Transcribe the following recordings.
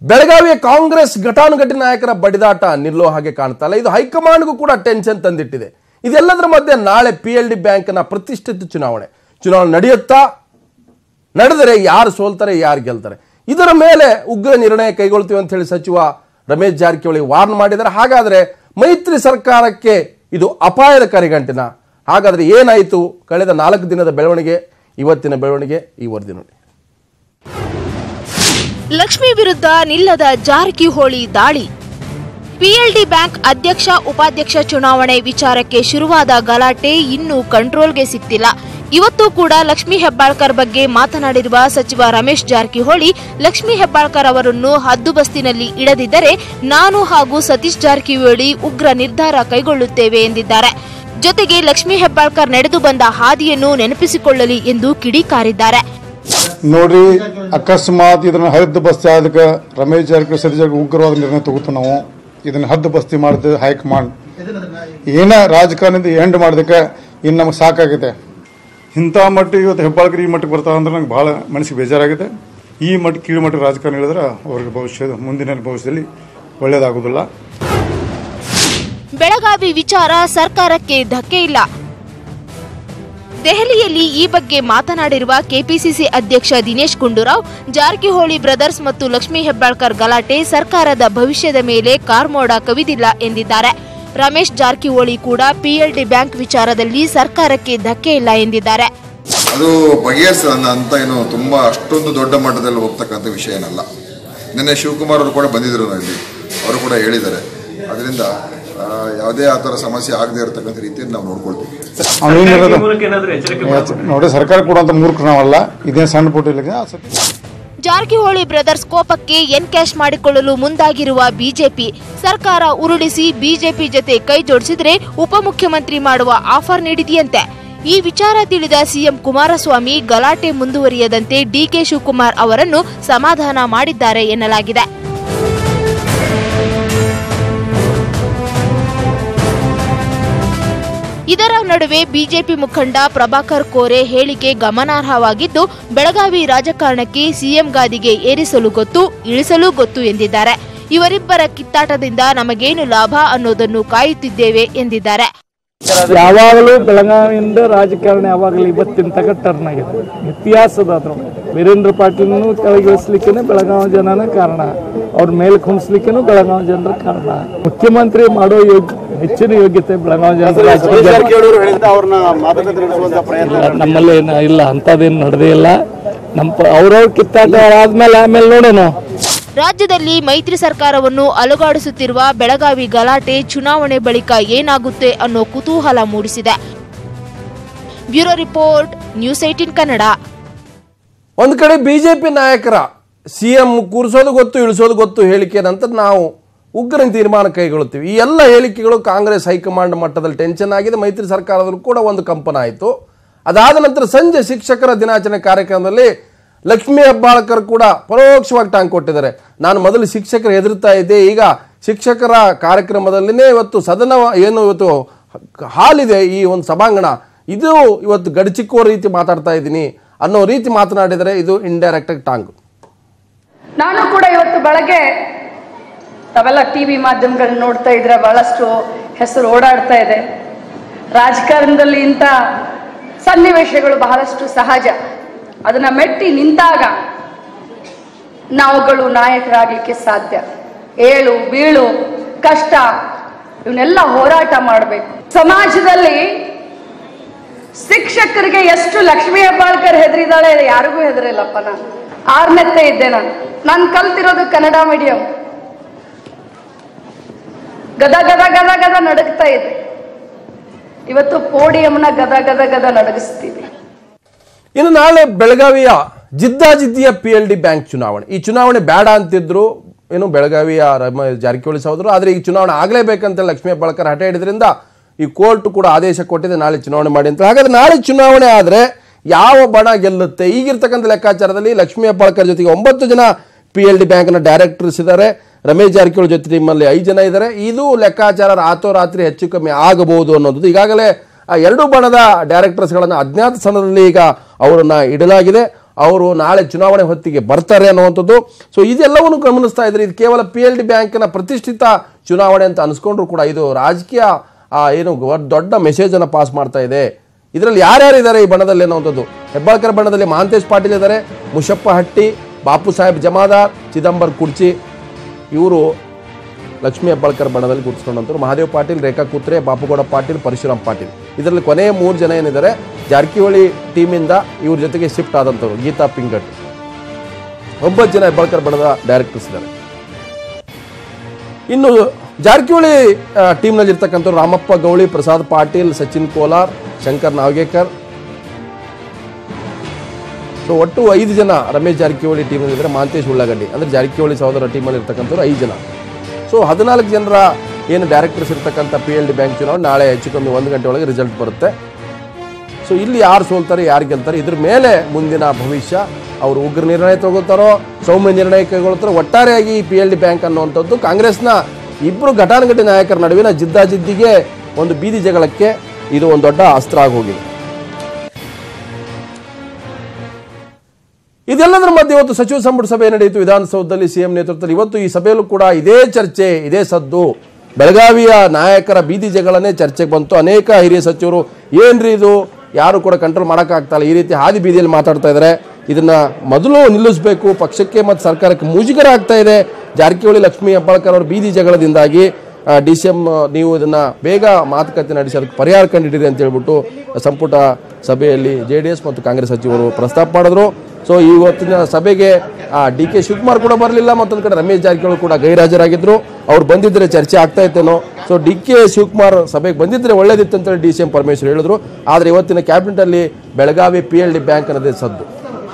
ಬೆಳಗಾವಿಯ ಕಾಂಗ್ರೆಸ್ ಘಟಾನುಘಟಿ ನಾಯಕರ ಬಡಿದಾಟ ನಿಲ್ಲೋ ಹಾಗೆ ಕಾಣ್ತಾ ಇಲ್ಲ ಇದು ಹೈಕಮಾಂಡ್ಗೂ ಕೂಡ ಟೆನ್ಷನ್ ತಂದಿಟ್ಟಿದೆ ಇದೆಲ್ಲದರ ಮಧ್ಯೆ ನಾಳೆ ಪಿ ಎಲ್ ಡಿ ಬ್ಯಾಂಕ್ನ ಪ್ರತಿಷ್ಠಿತ ಚುನಾವಣೆ ಚುನಾವಣೆ ನಡೆಯುತ್ತಾ ನಡೆದರೆ ಯಾರು ಸೋಲ್ತಾರೆ ಯಾರು ಗೆಲ್ತಾರೆ ಇದರ ಮೇಲೆ ಉಗ್ರ ನಿರ್ಣಯ ಕೈಗೊಳ್ತೀವಿ ಅಂತ ಹೇಳಿ ಸಚಿವ ರಮೇಶ್ ಜಾರಕಿಹೊಳಿ ವಾರ್ನ್ ಮಾಡಿದ್ದಾರೆ ಹಾಗಾದ್ರೆ ಮೈತ್ರಿ ಸರ್ಕಾರಕ್ಕೆ ಇದು ಅಪಾಯದ ಕರೆಗಂಟಿನ ಹಾಗಾದ್ರೆ ಏನಾಯಿತು ಕಳೆದ ನಾಲ್ಕು ದಿನದ ಬೆಳವಣಿಗೆ ಇವತ್ತಿನ ಬೆಳವಣಿಗೆ ಈ ವರದಿ ನೋಡಿ ಲಕ್ಷ್ಮಿ ವಿರುದ್ಧ ನಿಲ್ಲದ ಜಾರಕಿಹೊಳಿ ದಾಳಿ ಪಿಎಲ್ಡಿ ಬ್ಯಾಂಕ್ ಅಧ್ಯಕ್ಷ ಉಪಾಧ್ಯಕ್ಷ ಚುನಾವಣೆ ವಿಚಾರಕ್ಕೆ ಶುರುವಾದ ಗಲಾಟೆ ಇನ್ನೂ ಕಂಟ್ರೋಲ್ಗೆ ಸಿಗ್ತಿಲ್ಲ ಇವತ್ತು ಕೂಡ ಲಕ್ಷ್ಮಿ ಹೆಬ್ಬಾಳ್ಕರ್ ಬಗ್ಗೆ ಮಾತನಾಡಿರುವ ಸಚಿವ ರಮೇಶ್ ಜಾರಕಿಹೊಳಿ ಲಕ್ಷ್ಮಿ ಹೆಬ್ಬಾಳ್ಕರ್ ಅವರನ್ನು ಹದ್ದುಬಸ್ತಿನಲ್ಲಿ ಇಡದಿದ್ದರೆ ನಾನು ಹಾಗೂ ಸತೀಶ್ ಜಾರಕಿಹೊಳಿ ಉಗ್ರ ನಿರ್ಧಾರ ಕೈಗೊಳ್ಳುತ್ತೇವೆ ಎಂದಿದ್ದಾರೆ ಜೊತೆಗೆ ಲಕ್ಷ್ಮಿ ಹೆಬ್ಬಾಳ್ಕರ್ ನಡೆದು ಬಂದ ಹಾದಿಯನ್ನು ನೆನಪಿಸಿಕೊಳ್ಳಲಿ ಎಂದು ಕಿಡಿಕಾರಿದ್ದಾರೆ ನೋಡ್ರಿ ಅಕಸ್ಮಾತ್ ಇದನ್ನ ಹದ್ದು ಬಸ್ತಿ ಆದಕ್ಕೆ ರಮೇಶ್ ಜಾರಕಿಹೊಳಿ ಸತೀಶ್ ಜಾರಕಿಹೊಳಿ ಉಗ್ರವಾದ ನಿರ್ಣಯ ತಗೋತೀವಿ ನಾವು ಇದನ್ನ ಹದ್ದು ಬಸ್ತಿ ಮಾಡಿದ ಹೈಕಮಾಂಡ್ ಏನ ರಾಜಕಾರಣದಿಂದ ಎಂಡ್ ಮಾಡೋದಕ್ಕೆ ಇನ್ನು ನಮಗೆ ಸಾಕಾಗಿದೆ ಇಂಥ ಮಟ್ಟಿಗೆ ಇವತ್ತು ಹೆಬ್ಬಾಳ್ಕರ್ ಈ ಮಟ್ಟಕ್ಕೆ ಬರ್ತಾವ ಅಂದ್ರೆ ನಂಗೆ ಭಾಳ ಮನಸ್ಸಿಗೆ ಬೇಜಾರಾಗಿದೆ ಈ ಮಟ್ಟ ಕೀಳು ಮಟ್ಟಕ್ಕೆ ರಾಜಕಾರಣ ಹೇಳಿದ್ರೆ ಅವ್ರಿಗೆ ಭವಿಷ್ಯದ ಮುಂದಿನ ಭವಿಷ್ಯದಲ್ಲಿ ಒಳ್ಳೇದಾಗೋದಿಲ್ಲ ಬೆಳಗಾವಿ ವಿಚಾರ ಸರ್ಕಾರಕ್ಕೆ ಧಕ್ಕೆ ಇಲ್ಲ ದೆಹಲಿಯಲ್ಲಿ ಈ ಬಗ್ಗೆ ಮಾತನಾಡಿರುವ ಕೆಪಿಸಿಸಿ ಅಧ್ಯಕ್ಷ ದಿನೇಶ್ ಗುಂಡೂರಾವ್ ಜಾರಕಿಹೊಳಿ ಬ್ರದರ್ಸ್ ಮತ್ತು ಲಕ್ಷ್ಮೀ ಹೆಬ್ಬಾಳ್ಕರ್ ಗಲಾಟೆ ಸರ್ಕಾರದ ಭವಿಷ್ಯದ ಮೇಲೆ ಕಾರ್ಮೋಡ ಕವಿದಿಲ್ಲ ಎಂದಿದ್ದಾರೆ ರಮೇಶ್ ಜಾರಕಿಹೊಳಿ ಕೂಡ ಪಿಎಲ್ಡಿ ಬ್ಯಾಂಕ್ ವಿಚಾರದಲ್ಲಿ ಸರ್ಕಾರಕ್ಕೆ ಧಕ್ಕೆ ಇಲ್ಲ ಎಂದಿದ್ದಾರೆ ಅದು ಬಗೆಹರಿಸ ಅಂತ ಏನು ತುಂಬಾ ಅಷ್ಟೊಂದು ದೊಡ್ಡ ಮಟ್ಟದಲ್ಲಿ ಹೋಗ್ತಕ್ಕಂಥ ವಿಷಯ ಏನಲ್ಲ ನಿನ್ನೆ ಶಿವಕುಮಾರ್ ಅವರು ಕೂಡ ಬಂದಿದ್ರು ಇಲ್ಲಿ ಅವರು ಕೂಡ ಹೇಳಿದ್ದಾರೆ ಅದರಿಂದ ಆ, ಯಾವುದೇ ಆ ಥರ ಸಮಸ್ಯೆ ಆಗದೆ ಇರತಕ್ಕಂಥ ರೀತಿಯಲ್ಲಿ ನಾವು ನೋಡ್ಕೊಳ್ತೀವಿ ಅವನೇನಿರೋದು ಮೂಲಕ ಏನಾದರೂ ಎಚ್ಚರಿಕೆ ಮಾಡ್ಬೇಕು. ನೋಡಿ ಸರ್ಕಾರ ಕೊಡುವಂಥ ಮೂರ್ಖರು ನಾವಲ್ಲ ಇದೇನು ಸಣ್ಣ ಪುಟ್ಟ ಇಲ್ಲ ಆ ಸತಿ ಜಾರಕಿಹೊಳಿ ಬ್ರದರ್ಸ್ ಕೋಪಕ್ಕೆ ಎನ್ಕ್ಯಾಶ್ ಮಾಡಿಕೊಳ್ಳಲು ಮುಂದಾಗಿರುವ ಬಿಜೆಪಿ ಸರ್ಕಾರ ಉರುಳಿಸಿ ಬಿಜೆಪಿ ಜೊತೆ ಕೈ ಜೋಡಿಸಿದ್ರೆ ಉಪಮುಖ್ಯಮಂತ್ರಿ ಮಾಡುವ ಆಫರ್ ನೀಡಿದೆಯಂತೆ ಈ ವಿಚಾರ ತಿಳಿದ ಸಿಎಂ ಕುಮಾರಸ್ವಾಮಿ ಗಲಾಟೆ ಮುಂದುವರಿಯದಂತೆ ಡಿಕೆ ಶಿವಕುಮಾರ್ ಅವರನ್ನು ಸಮಾಧಾನ ಮಾಡಿದ್ದಾರೆ ಎನ್ನಲಾಗಿದೆ ಇದರ ನಡುವೆ ಬಿಜೆಪಿ ಮುಖಂಡ ಪ್ರಭಾಕರ್ ಕೋರೆ ಹೇಳಿಕೆ ಗಮನಾರ್ಹವಾಗಿದ್ದು ಬೆಳಗಾವಿ ರಾಜಕಾರಣಕ್ಕೆ ಸಿಎಂ ಗಾದಿಗೆ ಏರಿಸಲು ಗೊತ್ತು ಇಳಿಸಲು ಗೊತ್ತು ಎಂದಿದ್ದಾರೆ ಇವರಿಬ್ಬರ ಕಿತ್ತಾಟದಿಂದ ನಮಗೇನು ಲಾಭ ಅನ್ನೋದನ್ನು ಕಾಯುತ್ತಿದ್ದೇವೆ ಎಂದಿದ್ದಾರೆ ಯಾವಾಗಲೂ ಬೆಳಗಾವಿಯಿಂದ ರಾಜಕಾರಣ ಯಾವಾಗಲೂ ಇವತ್ತಿನ ತಗ ಟರ್ನ್ ಆಗಿದೆ ಇತಿಹಾಸದ ಅದ್ರ ವೀರೇಂದ್ರ ಪಾಟೀಲ್ನು ಕೆಳಗಿಳಿಸ್ಲಿಕ್ಕೆ ಬೆಳಗಾವಿ ಜನನ ಕಾರಣ ಅವ್ರ ಮೇಲೆ ಕುಣಿಸ್ಲಿಕ್ಕೇನು ಬೆಳಗಾವಿ ಜನರ ಕಾರಣ ಮುಖ್ಯಮಂತ್ರಿ ಮಾಡೋ ಯೋಗ್ಯ ಹೆಚ್ಚಿನ ಯೋಗ್ಯತೆ ಬೆಳಗಾವಿ ಜನರ ಇಲ್ಲ ನಮ್ಮಲ್ಲಿ ಏನು ಇಲ್ಲ ಅಂಥದ್ದೇನು ನಡೆದೇ ಇಲ್ಲ ನಮ್ಮ ಪ- ಅವ್ರವ್ರ ಕಿತ್ತಾಟ ಆದ್ಮೇಲೆ ಆಮೇಲೆ ನೋಡೋಣ ರಾಜ್ಯದಲ್ಲಿ ಮೈತ್ರಿ ಸರ್ಕಾರವನ್ನು ಅಲುಗಾಡಿಸುತ್ತಿರುವ ಬೆಳಗಾವಿ ಗಲಾಟೆ ಚುನಾವಣೆ ಬಳಿಕ ಏನಾಗುತ್ತೆ ಅನ್ನೋ ಕುತೂಹಲ ಮೂಡಿಸಿದೆ bureau report news eighteen Kannada ಒಂದು ಕಡೆ ಬಿಜೆಪಿ ನಾಯಕರ ಸಿ ಎಂ ಕೂರಿಸೋದು ಗೊತ್ತು ಇಳಿಸೋದು ಗೊತ್ತು ಹೇಳಿಕೆ ನಂತರ ನಾವು ಉಗ್ರನ ತೀರ್ಮಾನ ಕೈಗೊಳ್ಳುತ್ತೀವಿ ಈ ಎಲ್ಲ ಹೇಳಿಕೆಗಳು ಕಾಂಗ್ರೆಸ್ ಹೈಕಮಾಂಡ್ ಮಟ್ಟದಲ್ಲಿ ಟೆನ್ಷನ್ ಆಗಿದೆ ಮೈತ್ರಿ ಸರ್ಕಾರದಲ್ಲೂ ಕೂಡ ಒಂದು ಕಂಪನ ಆಯಿತು ಅದಾದ ನಂತರ ಸಂಜೆ ಶಿಕ್ಷಕರ ದಿನಾಚರಣೆ ಕಾರ್ಯಕ್ರಮದಲ್ಲಿ ಲಕ್ಷ್ಮೀ ಹೆಬ್ಬಾಳ್ಕರ್ ಕೂಡ ಪರೋಕ್ಷವಾಗಿ ಟಾಂಗ್ ಕೊಟ್ಟಿದ್ದಾರೆ ನಾನು ಮೊದಲು ಶಿಕ್ಷಕರು ಹೆದರ್ತಾ ಇದ್ದೆ ಈಗ ಶಿಕ್ಷಕರ ಕಾರ್ಯಕ್ರಮದಲ್ಲಿನೇ ಇವತ್ತು ಸದನ ಏನು ಇವತ್ತು ಹಾಲಿದೆ ಈ ಒಂದು ಸಭಾಂಗಣ ಇದು ಇವತ್ತು ಗಡಚಿಕ್ಕುವ ರೀತಿ ಮಾತಾಡ್ತಾ ಇದ್ದೀನಿ ಅನ್ನೋ ರೀತಿ ಮಾತನಾಡಿದರೆ ಇದು ಇಂಡೈರೆಕ್ಟ್ ಆಗಿ ಟಾಂಗ್ ನಾನು ಕೂಡ ಇವತ್ತು ಬೆಳಗ್ಗೆ ತಾವೆಲ್ಲ ಟಿ ವಿ ಮಾಧ್ಯಮಗಳನ್ನ ನೋಡ್ತಾ ಇದ್ರೆ ಬಹಳಷ್ಟು ಹೆಸರು ಓಡಾಡ್ತಾ ಇದೆ ರಾಜಕಾರಣದಲ್ಲಿ ಇಂಥ ಸನ್ನಿವೇಶಗಳು ಬಹಳಷ್ಟು ಸಹಜ ಅದನ್ನ ಮೆಟ್ಟಿ ನಿಂತಾಗ ನಾವುಗಳು ನಾಯಕರಾಗಲಿಕ್ಕೆ ಸಾಧ್ಯ ಏಳು ಬೀಳು ಕಷ್ಟ ಇವನ್ನೆಲ್ಲ ಹೋರಾಟ ಮಾಡಬೇಕು ಸಮಾಜದಲ್ಲಿ ಶಿಕ್ಷಕರಿಗೆ ಎಷ್ಟು ಲಕ್ಷ್ಮೀ ಹೆಬ್ಬಾಳ್ಕರ್ ಹೆದರಿದಾಳೆ ಯಾರಿಗೂ ಹೆದರಿಲ್ಲಪ್ಪ ನಾನು ಆರ್ನೆತ್ತೆ ಇದ್ದೆ ನಾನು ನಾನು ಕಲ್ತಿರೋದು ಕನ್ನಡ ಮೀಡಿಯಂ ಗದ ಗದ ಗದ ಗದ ನಡುಗ್ತಾ ಇದೆ ಇವತ್ತು ಪೋಡಿಯಂನ ಗದ ಗದ ಗದ ನಡಗಿಸ್ತೀವಿ ಇನ್ನು ನಾಳೆ ಬೆಳಗಾವಿಯ ಜಿದ್ದಾಜಿದ್ದಿಯ ಪಿ ಎಲ್ ಡಿ ಬ್ಯಾಂಕ್ ಚುನಾವಣೆ ಈ ಚುನಾವಣೆ ಬೇಡ ಅಂತಿದ್ರು ಏನು ಬೆಳಗಾವಿಯ ರಮ ಜಾರಕಿಹೊಳಿ ಸಹೋದರು ಆದರೆ ಈ ಚುನಾವಣೆ ಆಗಲೇಬೇಕಂತ ಲಕ್ಷ್ಮೀ ಹೆಬ್ಬಾಳ್ಕರ್ ಹಠ ಹಿಡಿದ್ರಿಂದ ಈ ಕೋರ್ಟ್ ಕೂಡ ಆದೇಶ ಕೊಟ್ಟಿದೆ ನಾಳೆ ಚುನಾವಣೆ ಮಾಡಿ ಅಂತ ಹಾಗಾದ್ರೆ ನಾಳೆ ಚುನಾವಣೆ ಆದರೆ ಯಾವ ಬಣ ಗೆಲ್ಲುತ್ತೆ ಈಗಿರ್ತಕ್ಕಂಥ ಲೆಕ್ಕಾಚಾರದಲ್ಲಿ ಲಕ್ಷ್ಮೀ ಹೆಬ್ಬಾಳ್ಕರ್ ಜೊತೆಗೆ ಒಂಬತ್ತು ಜನ ಪಿ ಎಲ್ ಡಿ ಬ್ಯಾಂಕ್ನ ಡೈರೆಕ್ಟರ್ಸ್ ಇದ್ದಾರೆ ರಮೇಶ್ ಜಾರಕಿಹೊಳಿ ಜೊತೆ ನಿಮ್ಮಲ್ಲಿ ಐದು ಜನ ಇದ್ದಾರೆ ಇದು ಲೆಕ್ಕಾಚಾರ ರಾತ್ರೋರಾತ್ರಿ ಹೆಚ್ಚು ಕಮ್ಮಿ ಆಗಬಹುದು ಅನ್ನೋದು ಈಗಾಗಲೇ ಆ ಎರಡು ಬಣದ ಡೈರೆಕ್ಟರ್ಸ್ಗಳನ್ನು ಅಜ್ಞಾತ ಸ್ಥಾನದಲ್ಲಿ ಈಗ ಅವರನ್ನ ಇಡಲಾಗಿದೆ ಅವರು ನಾಳೆ ಚುನಾವಣೆ ಹೊತ್ತಿಗೆ ಬರ್ತಾರೆ ಅನ್ನುವಂಥದ್ದು ಸೊ ಇದೆಲ್ಲವನ್ನು ಗಮನಿಸ್ತಾ ಇದ್ರೆ ಇದು ಕೇವಲ ಪಿ ಎಲ್ ಡಿ ಬ್ಯಾಂಕಿನ ಪ್ರತಿಷ್ಠಿತ ಚುನಾವಣೆ ಅಂತ ಅನಿಸ್ಕೊಂಡ್ರು ಕೂಡ ಇದು ರಾಜಕೀಯ ಆ, ಏನು ಗೊ- ದೊಡ್ಡ ಮೆಸೇಜನ್ನು ಪಾಸ್ ಮಾಡ್ತಾ ಇದೆ ಇದರಲ್ಲಿ ಯಾರ್ಯಾರು ಇದ್ದಾರೆ ಈ ಬಣದಲ್ಲಿ ಅನ್ನುವಂಥದ್ದು ಹೆಬ್ಬಾಳ್ಕರ್ ಬಣದಲ್ಲಿ ಮಹಾಂತೇಶ್ ಪಾಟೀಲ್ ಇದ್ದಾರೆ ಮುಷಪ್ಪ ಹಟ್ಟಿ ಬಾಪು ಸಾಹೇಬ್ ಜಮಾದಾರ್ ಚಿದಂಬರ್ ಕುರ್ಚಿ ಇವರು ಲಕ್ಷ್ಮೀ ಹೆಬ್ಬಾಳ್ಕರ್ ಬಣದಲ್ಲಿ ಗುರುತಿಸ್ಕೊಂಡಂತರು ಮಹಾದೇವ್ ಪಾಟೀಲ್ ರೇಖಾ ಕೂತ್ರೆ ಬಾಪುಗೌಡ ಪಾಟೀಲ್ ಪರಶುರಾಮ್ ಪಾಟೀಲ್ ಇದರಲ್ಲಿ ಕೊನೆಯ ಮೂರು ಜನ ಏನಿದ್ದಾರೆ ಜಾರಕಿಹೊಳಿ ಟೀಮಿಂದ ಇವ್ರ ಜೊತೆಗೆ ಶಿಫ್ಟ್ ಆದಂಥವ್ರು ಗೀತಾ ಪಿಂಗಟ್ ಒಂಬತ್ತು ಜನ ಹೆಬ್ಬಾಳ್ಕರ್ ಬಣದ ಡೈರೆಕ್ಟರ್ಸ್ ಇದ್ದಾರೆ ಇನ್ನು ಜಾರಕಿಹೊಳಿ ಟೀಮ್ನಲ್ಲಿ ಇರ್ತಕ್ಕಂಥವ್ರು ರಾಮಪ್ಪ ಗೌಳಿ ಪ್ರಸಾದ್ ಪಾಟೀಲ್ ಸಚಿನ್ ಕೋಲಾರ್ ಶಂಕರ್ ನಾವಗೇಕರ್ ಸೊ ಒಟ್ಟು ಐದು ಜನ ರಮೇಶ್ ಜಾರಕಿಹೊಳಿ ಟೀಮಲ್ಲಿ ಇದ್ದಾರೆ ಮಹಾಂತೇಶ್ ಉಳ್ಳಾಗಡ್ಡಿ ಅಂದರೆ ಜಾರಕಿಹೊಳಿ ಸಹೋದರ ಟೀಮಲ್ಲಿ ಇರ್ತಕ್ಕಂಥವ್ರು ಐದು ಜನ ಸೊ ಹದಿನಾಲ್ಕು ಜನರ ಏನು ಡೈರೆಕ್ಟರ್ಸ್ ಇರ್ತಕ್ಕಂಥ ಪಿ ಎಲ್ ಡಿ ಬ್ಯಾಂಕ್ ಚುನಾವಣೆ ನಾಳೆ ಹೆಚ್ಚು ಕಮ್ಮಿ ಒಂದು ಗಂಟೆ ಒಳಗೆ ರಿಸಲ್ಟ್ ಬರುತ್ತೆ ಸೊ ಇಲ್ಲಿ ಯಾರು ಸೋಲ್ತಾರೆ ಯಾರು ಗೆಲ್ತಾರೆ ಇದ್ರ ಮೇಲೆ ಮುಂದಿನ ಭವಿಷ್ಯ ಅವರು ಉಗ್ರ ನಿರ್ಣಯ ತಗೋತಾರೋ ಸೌಮ್ಯ ನಿರ್ಣಯ ಕೈಗೊಳ್ತಾರೋ ಒಟ್ಟಾರೆಯಾಗಿ ಈ ಪಿ ಎಲ್ ಡಿ ಬ್ಯಾಂಕ್ ಅನ್ನುವಂಥದ್ದು ಕಾಂಗ್ರೆಸ್ನ ಇಬ್ಬರು ಘಟಾನುಘಟಿ ನಾಯಕರ ನಡುವಿನ ಜಿದ್ದಾಜಿದ್ದಿಗೆ ಒಂದು ಬೀದಿ ಜಗಳಕ್ಕೆ ಇದು ಒಂದು ದೊಡ್ಡ ಅಸ್ತ್ರ ಆಗಿ ಹೋಗಿದೆ ಇದೆಲ್ಲದರ ಮಧ್ಯೆ ಇವತ್ತು ಸಚಿವ ಸಂಪುಟ ಸಭೆ ನಡೆಯಿತು ವಿಧಾನಸೌಧದಲ್ಲಿ ಸಿಎಂ ನೇತೃತ್ವದಲ್ಲಿ ಇವತ್ತು ಈ ಸಭೆಯಲ್ಲೂ ಕೂಡ ಇದೇ ಚರ್ಚೆ ಇದೇ ಸದ್ದು ಬೆಳಗಾವಿಯ ನಾಯಕರ ಬೀದಿ ಜಗಳನ್ನೇ ಚರ್ಚೆಗೆ ಬಂತು ಅನೇಕ ಹಿರಿಯ ಸಚಿವರು ಏನ್ರಿ ಇದು ಯಾರು ಕೂಡ ಕಂಟ್ರೋಲ್ ಮಾಡೋಕ್ಕಾಗ್ತಾ ಇಲ್ಲ ಈ ರೀತಿ ಹಾದಿ ಬೀದಿಯಲ್ಲಿ ಮಾತಾಡ್ತಾ ಇದ್ದಾರೆ ಇದನ್ನ ಮೊದಲು ನಿಲ್ಲಿಸಬೇಕು ಪಕ್ಷಕ್ಕೆ ಮತ್ತು ಸರ್ಕಾರಕ್ಕೆ ಮುಜುಗರ ಆಗ್ತಾ ಇದೆ ಜಾರಕಿಹೊಳಿ ಲಕ್ಷ್ಮೀ ಹೆಬ್ಬಾಳ್ಕರ್ ಅವರ ಬೀದಿ ಜಗಳದಿಂದಾಗಿ ಡಿ ಸಿ ಎಂ ನೀವು ಇದನ್ನ ಬೇಗ ಮಾತುಕತೆ ನಡೆಸಿ ಅದಕ್ಕೆ ಪರಿಹಾರ ಕಂಡಿದ್ದೀರಿ ಅಂತ ಹೇಳ್ಬಿಟ್ಟು ಸಂಪುಟ ಸಭೆಯಲ್ಲಿ ಜೆ ಡಿ ಎಸ್ ಮತ್ತು ಕಾಂಗ್ರೆಸ್ ಸಚಿವರು ಪ್ರಸ್ತಾಪ ಮಾಡಿದ್ರು ಸೊ ಇವತ್ತಿನ ಸಭೆಗೆ ಡಿ ಕೆ ಶಿವಕುಮಾರ್ ಕೂಡ ಬರಲಿಲ್ಲ ಮತ್ತೊಂದು ಕಡೆ ರಮೇಶ್ ಜಾರಕಿಹೊಳಿ ಕೂಡ ಗೈರಾಜರಾಗಿದ್ರು ಅವ್ರು ಬಂದಿದ್ರೆ ಚರ್ಚೆ ಆಗ್ತಾ ಇತ್ತೇನೋ ಸೊ ಡಿ ಕೆ ಶಿವಕುಮಾರ್ ಸಭೆಗೆ ಬಂದಿದ್ರೆ ಒಳ್ಳೇದಿತ್ತು ಅಂತೇಳಿ ಡಿ ಸಿ ಎಂ ಪರಮೇಶ್ವರ್ ಹೇಳಿದ್ರು ಆದರೆ ಇವತ್ತಿನ ಕ್ಯಾಬಿನೆಟ್ ಅಲ್ಲಿ Belagavi P L D bank ಅನ್ನೋದೇ ಸದ್ದು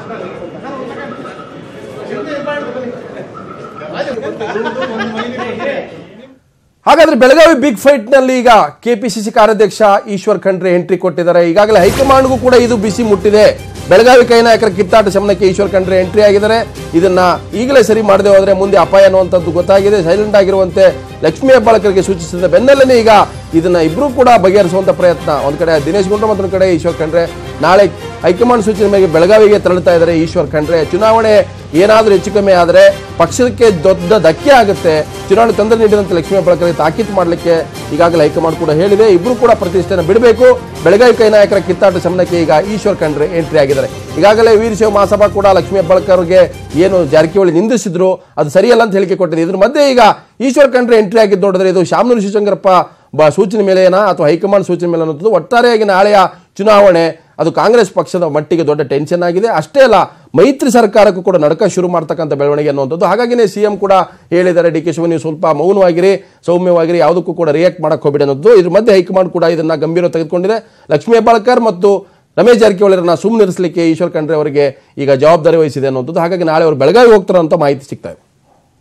ಹಾಗಾದ್ರೆ ಬೆಳಗಾವಿ ಬಿಗ್ ಫೈಟ್ ನಲ್ಲಿ ಈಗ ಕೆಪಿಸಿಸಿ ಕಾರ್ಯಾಧ್ಯಕ್ಷ ಈಶ್ವರ್ ಖಂಡ್ರೆ ಎಂಟ್ರಿ ಕೊಟ್ಟಿದ್ದಾರೆ ಈಗಾಗಲೇ ಹೈಕಮಾಂಡ್ಗೂ ಕೂಡ ಇದು ಬಿಸಿ ಮುಟ್ಟಿದೆ ಬೆಳಗಾವಿ ಕೈ ನಾಯಕರ ಕಿತ್ತಾಟ ಶಮನಕ್ಕೆ ಈಶ್ವರ್ ಖಂಡ್ರೆ ಎಂಟ್ರಿ ಆಗಿದ್ದಾರೆ ಇದನ್ನ ಈಗಲೇ ಸರಿ ಮಾಡದೆ ಹೋದ್ರೆ ಮುಂದೆ ಅಪಾಯ ಅನ್ನುವಂಥದ್ದು ಗೊತ್ತಾಗಿದೆ ಸೈಲೆಂಟ್ ಆಗಿರುವಂತೆ ಲಕ್ಷ್ಮೀ ಹೆಬ್ಬಾಳ್ಕರ್ಗೆ ಸೂಚಿಸಿದ ಬೆನ್ನಲ್ಲೇ ಈಗ ಇದನ್ನ ಇಬ್ರು ಕೂಡ ಬಗೆಹರಿಸುವಂತ ಪ್ರಯತ್ನ ಒಂದ್ ಕಡೆ ದಿನೇಶ್ ಗುಂಡ್ರು ಮತ್ತೊಂದು ಕಡೆ ಈಶ್ವರ್ ಖಂಡ್ರೆ ನಾಳೆ ಹೈಕಮಾಂಡ್ ಸೂಚನೆ ಮೇರೆಗೆ ಬೆಳಗಾವಿಗೆ ತೆರಳುತ್ತಾ ಇದ್ದಾರೆ ಈಶ್ವರ್ ಖಂಡ್ರೆ ಚುನಾವಣೆ ಏನಾದರೂ ಹೆಚ್ಚು ಕಮ್ಮಿ ಆದರೆ ಪಕ್ಷಕ್ಕೆ ದೊಡ್ಡ ಧಕ್ಕೆ ಆಗುತ್ತೆ ಚುನಾವಣೆ ತೊಂದರೆ ನೀಡಿದಂತೆ ಲಕ್ಷ್ಮೀ ಹೆಬ್ಬಾಳ್ಕರ್ಗೆ ತಾಕೀತು ಮಾಡಲಿಕ್ಕೆ ಈಗಾಗಲೇ ಹೈಕಮಾಂಡ್ ಕೂಡ ಹೇಳಿದೆ ಇಬ್ರು ಕೂಡ ಪ್ರತಿಷ್ಠೆನ ಬಿಡಬೇಕು ಬೆಳಗಾವಿ ಕೈ ನಾಯಕರ ಕಿತ್ತಾಟ ಶಮನಕ್ಕೆ ಈಗ ಈಶ್ವರ್ ಖಂಡ್ರೆ ಎಂಟ್ರಿ ಆಗಿದ್ದಾರೆ ಈಗಾಗಲೇ ವೀರಶೈವ ಮಹಾಸಭಾ ಕೂಡ ಲಕ್ಷ್ಮೀ ಹೆಬ್ಬಾಳ್ಕರ್ಗೆ ಏನು ಜಾರಕಿಹೊಳಿ ನಿಂದಿಸಿದ್ರು ಅದು ಸರಿಯಲ್ಲ ಅಂತ ಹೇಳಿಕೆ ಕೊಟ್ಟಿದೆ ಇದ್ರ ಮಧ್ಯೆ ಈಗ ಈಶ್ವರ್ ಖಂಡ್ರೆ ಎಂಟ್ರಿ ಆಗಿದ್ದು ನೋಡಿದ್ರೆ ಇದು ಶಾಮನೂರು ಶಿವಶಂಕರಪ್ಪ ಬ ಸೂಚನೆ ಮೇಲೆನಾ ಅಥವಾ ಹೈಕಮಾಂಡ್ ಸೂಚನೆ ಮೇಲೆ ಅನ್ನೋದು ಒಟ್ಟಾರೆಯಾಗಿ ನಾಳೆಯ ಚುನಾವಣೆ ಅದು ಕಾಂಗ್ರೆಸ್ ಪಕ್ಷದ ಮಟ್ಟಿಗೆ ದೊಡ್ಡ ಟೆನ್ಷನ್ ಆಗಿದೆ ಅಷ್ಟೇ ಅಲ್ಲ ಮೈತ್ರಿ ಸರ್ಕಾರಕ್ಕೂ ಕೂಡ ನಡಕ ಶುರು ಮಾಡ್ತಕ್ಕಂಥ ಬೆಳವಣಿಗೆ ಅನ್ನುವಂಥದ್ದು ಹಾಗಾಗಿನೇ ಸಿಎಂ ಕೂಡ ಹೇಳಿದ್ದಾರೆ ಡಿ ಕೆ ಶಿವ ನೀವು ಸ್ವಲ್ಪ ಮೌನವಾಗಿರಿ ಸೌಮ್ಯವಾಗಿರಿ ಯಾವುದಕ್ಕೂ ಕೂಡ ರಿಯಾಕ್ಟ್ ಮಾಡಕ್ಕೆ ಹೋಗ್ಬೇಡಿ ಅನ್ನೋದು ಇದ್ರ ಮಧ್ಯೆ ಹೈಕಮಾಂಡ್ ಕೂಡ ಇದನ್ನ ಗಂಭೀರ ತೆಗೆದುಕೊಂಡಿದೆ ಲಕ್ಷ್ಮೀ ಹೆಬ್ಬಾಳ್ಕರ್ ಮತ್ತು ರಮೇಶ್ ಜಾರಕಿಹೊಳಿರನ್ನ ಸುಮ್ಮನಿರಿಸಲಿಕ್ಕೆ ಈಶ್ವರ್ ಖಂಡ್ರೆ ಅವರಿಗೆ ಈಗ ಜವಾಬ್ದಾರಿ ವಹಿಸಿದೆ ಅನ್ನೋದು ಹಾಗಾಗಿ ನಾಳೆ ಅವರು ಬೆಳಗಾವಿ ಹೋಗ್ತಾರೆ ಅಂತ ಮಾಹಿತಿ ಸಿಗ್ತಾ ಇದೆ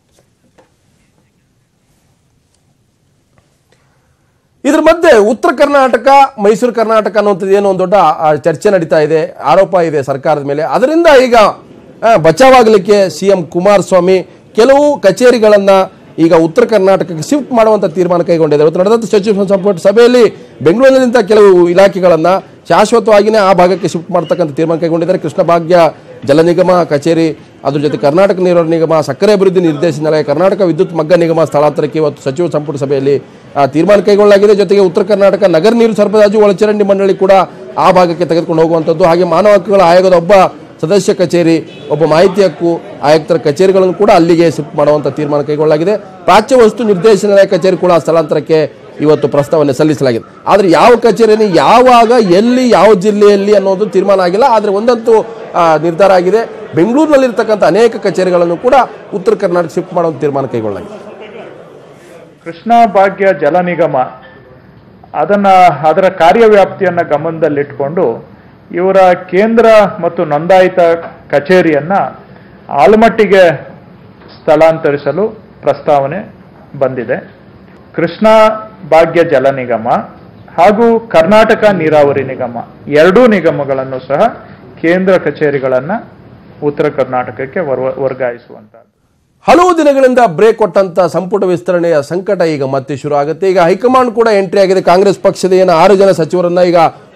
ಇದ್ರ ಮಧ್ಯೆ ಉತ್ತರ ಕರ್ನಾಟಕ ಮೈಸೂರು ಕರ್ನಾಟಕ ಅನ್ನುವಂಥದ್ದು ಏನೋ ಒಂದು ದೊಡ್ಡ ಆ, ಚರ್ಚೆ ನಡೀತಾ ಇದೆ ಆರೋಪ ಇದೆ ಸರ್ಕಾರದ ಮೇಲೆ ಅದರಿಂದ ಈಗ ಆ, ಬಚಾವಾಗಲಿಕ್ಕೆ ಸಿ ಎಂ ಕುಮಾರಸ್ವಾಮಿ ಕೆಲವು ಕಚೇರಿಗಳನ್ನ ಈಗ ಉತ್ತರ ಕರ್ನಾಟಕಕ್ಕೆ ಶಿಫ್ಟ್ ಮಾಡುವಂತ ತೀರ್ಮಾನ ಕೈಗೊಂಡಿದೆ ಇವತ್ತು ನಡೆದಂಥ ಸಚಿವ ಸಂಪುಟ ಸಭೆಯಲ್ಲಿ ಬೆಂಗಳೂರಿನಿಂದ ಕೆಲವು ಇಲಾಖೆಗಳನ್ನ ಶಾಶ್ವತವಾಗಿಯೇ ಆ ಭಾಗಕ್ಕೆ ಶಿಫ್ಟ್ ಮಾಡ್ತಕ್ಕಂಥ ತೀರ್ಮಾನ ಕೈಗೊಂಡಿದ್ದಾರೆ ಕೃಷ್ಣ ಭಾಗ್ಯ ಜಲ ನಿಗಮ ಕಚೇರಿ ಅದ್ರ ಜೊತೆ ಕರ್ನಾಟಕ ನೀರಾವರಿ ನಿಗಮ ಸಕ್ಕರೆ ಅಭಿವೃದ್ಧಿ ನಿರ್ದೇಶನಾಲಯ ಕರ್ನಾಟಕ ವಿದ್ಯುತ್ ಮಗ್ಗ ನಿಗಮ ಸ್ಥಳಾಂತರಕ್ಕೆ ಇವತ್ತು ಸಚಿವ ಸಂಪುಟ ಸಭೆಯಲ್ಲಿ ಆ, ತೀರ್ಮಾನ ಕೈಗೊಳ್ಳಲಾಗಿದೆ ಜೊತೆಗೆ ಉತ್ತರ ಕರ್ನಾಟಕ ನಗರ ನೀರು ಸರಬರಾಜು ಒಳಚರಂಡಿ ಮಂಡಳಿ ಕೂಡ ಆ ಭಾಗಕ್ಕೆ ತೆಗೆದುಕೊಂಡು ಹೋಗುವಂಥದ್ದು ಹಾಗೆ ಮಾನವ ಹಕ್ಕುಗಳ ಆಯೋಗದ ಒಬ್ಬ ಸದಸ್ಯ ಕಚೇರಿ ಒಬ್ಬ ಮಾಹಿತಿ ಹಕ್ಕು ಆಯುಕ್ತರ ಕಚೇರಿಗಳನ್ನು ಕೂಡ ಅಲ್ಲಿಗೆ ಶಿಫ್ಟ್ ಮಾಡುವಂಥ ತೀರ್ಮಾನ ಕೈಗೊಳ್ಳಲಾಗಿದೆ ಪ್ರಾಚ್ಯ ವಸ್ತು ನಿರ್ದೇಶನಾಲಯ ಕಚೇರಿ ಕೂಡ ಸ್ಥಳಾಂತರಕ್ಕೆ ಇವತ್ತು ಪ್ರಸ್ತಾವನೆ ಸಲ್ಲಿಸಲಾಗಿದೆ ಆದರೆ ಯಾವ ಕಚೇರಿಯನ್ನು ಯಾವಾಗ ಎಲ್ಲಿ ಯಾವ ಜಿಲ್ಲೆಯಲ್ಲಿ ಅನ್ನೋದು ತೀರ್ಮಾನ ಆಗಿಲ್ಲ ಆದರೆ ಒಂದಂತೂ ಆ, ನಿರ್ಧಾರ ಆಗಿದೆ ಬೆಂಗಳೂರಿನಲ್ಲಿರ್ತಕ್ಕಂಥ ಅನೇಕ ಕಚೇರಿಗಳನ್ನು ಕೂಡ ಉತ್ತರ ಕರ್ನಾಟಕ ಶಿಫ್ಟ್ ಮಾಡುವಂಥ ತೀರ್ಮಾನ ಕೈಗೊಳ್ಳಲಾಗಿದೆ ಕೃಷ್ಣ ಭಾಗ್ಯ ಜಲ ನಿಗಮ ಅದನ್ನ ಅದರ ಕಾರ್ಯವ್ಯಾಪ್ತಿಯನ್ನ ಗಮನದಲ್ಲಿಟ್ಕೊಂಡು ಇವರ ಕೇಂದ್ರ ಮತ್ತು ನೋಂದಾಯಿತ ಕಚೇರಿಯನ್ನ ಆಲಮಟ್ಟಿಗೆ ಸ್ಥಳಾಂತರಿಸಲು ಪ್ರಸ್ತಾವನೆ ಬಂದಿದೆ ಕೃಷ್ಣ ಭಾಗ್ಯ ಜಲ ನಿಗಮ ಹಾಗೂ ಕರ್ನಾಟಕ ನೀರಾವರಿ ನಿಗಮ ಎರಡೂ ನಿಗಮಗಳನ್ನು ಸಹ ಕೇಂದ್ರ ಕಚೇರಿಗಳನ್ನ ಉತ್ತರ ಕರ್ನಾಟಕಕ್ಕೆ ವರ್ವ- ವರ್ಗಾಯಿಸುವಂತದ್ದು ಹಲವು ದಿನಗಳಿಂದ ಬ್ರೇಕ್ ಕೊಟ್ಟಂತ ಸಂಪುಟ ವಿಸ್ತರಣೆಯ ಸಂಕಟ ಈಗ ಮತ್ತೆ ಶುರು ಆಗುತ್ತೆ ಈಗ ಹೈಕಮಾಂಡ್ ಕೂಡ ಎಂಟ್ರಿ ಆಗಿದೆ ಕಾಂಗ್ರೆಸ್ ಪಕ್ಷದ ಏನು ಆರು ಜನ ಸಚಿವರನ್ನ ಈಗ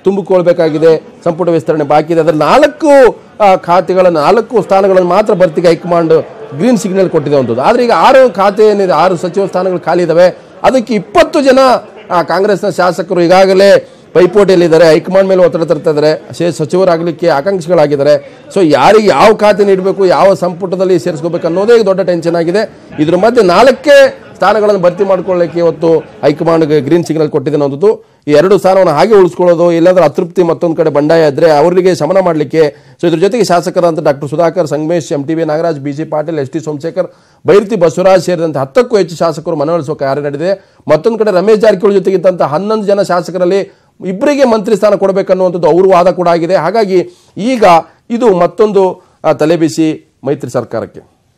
ತುಂಬಿಕೊಳ್ಬೇಕಾಗಿದೆ ಸಂಪುಟ ವಿಸ್ತರಣೆ ಬಾಕಿ ಇದೆ ಅದರ ನಾಲ್ಕು ಆ, ಖಾತೆಗಳ ನಾಲ್ಕು ಸ್ಥಾನಗಳನ್ನು ಮಾತ್ರ ಭರ್ತಿಗೆ ಹೈಕಮಾಂಡ್ ಗ್ರೀನ್ ಸಿಗ್ನಲ್ ಕೊಟ್ಟಿದೆ ಒಂದು ಆದರೆ ಈಗ ಆರು ಖಾತೆ ಏನಿದೆ ಆರು ಸಚಿವ ಸ್ಥಾನಗಳು ಖಾಲಿ ಇದಾವೆ ಅದಕ್ಕೆ ಇಪ್ಪತ್ತು ಜನ ಆ, ಕಾಂಗ್ರೆಸ್ನ ಶಾಸಕರು ಈಗಾಗಲೇ ಪೈಪೋಟಿಯಲ್ಲಿದ್ದಾರೆ ಹೈಕಮಾಂಡ್ ಮೇಲೆ ಒತ್ತಡ ತರ್ತಾ ಇದ್ದಾರೆ ಶೇ ಸಚಿವರಾಗಲಿಕ್ಕೆ ಆಕಾಂಕ್ಷಿಗಳಾಗಿದ್ದಾರೆ ಸೊ ಯಾರಿಗೆ ಯಾವ ಖಾತೆ ನೀಡಬೇಕು ಯಾವ ಸಂಪುಟದಲ್ಲಿ ಸೇರಿಸ್ಕೋಬೇಕು ಅನ್ನೋದೇ ಈಗ ದೊಡ್ಡ ಟೆನ್ಷನ್ ಆಗಿದೆ ಇದ್ರ ಮಧ್ಯೆ ನಾಲ್ಕೇ ಸ್ಥಾನಗಳನ್ನು ಭರ್ತಿ ಮಾಡ್ಕೊಳ್ಳಿಕ್ಕೆ ಇವತ್ತು ಹೈಕಮಾಂಡ್ಗೆ ಗ್ರೀನ್ ಸಿಗ್ನಲ್ ಕೊಟ್ಟಿದೆ ಅನ್ನೋದು ಈ ಎರಡು ಸ್ಥಾನವನ್ನು ಹಾಗೆ ಉಳಿಸ್ಕೊಳ್ಳೋದು ಇಲ್ಲಾಂದ್ರೆ ಅತೃಪ್ತಿ ಮತ್ತೊಂದು ಕಡೆ ಬಂಡಾಯ ಇದ್ರೆ ಅವರಿಗೆ ಶಮನ ಮಾಡಲಿಕ್ಕೆ ಸೊ ಇದ್ರ ಜೊತೆಗೆ ಶಾಸಕರಾದಂಥ doctor Sudhakar Sangamesh M T V Nagaraj B C Patil S T Somashekar Byrathi Basavaraj ಸೇರಿದಂತೆ ಹತ್ತಕ್ಕೂ ಹೆಚ್ಚು ಶಾಸಕರು ಮನವೊಲಿಸುವ ಕಾರ್ಯ ನಡೆದಿದೆ ಮತ್ತೊಂದು ಕಡೆ ರಮೇಶ್ ಜಾರಕಿಹೊಳಿ ಜೊತೆಗಿದ್ದಂಥ ಹನ್ನೊಂದು ಜನ ಶಾಸಕರಲ್ಲಿ ಇಬ್ಬರಿಗೆ ಮಂತ್ರಿ ಸ್ಥಾನ ಕೊಡಬೇಕನ್ನುವಂಥದ್ದು ಅವ್ರ ವಾದ ಕೂಡ ಆಗಿದೆ ಹಾಗಾಗಿ ಈಗ ಇದು ಮತ್ತೊಂದು ಆ, ತಲೆಬಿಸಿ ಮೈತ್ರಿ ಸರ್ಕಾರಕ್ಕೆ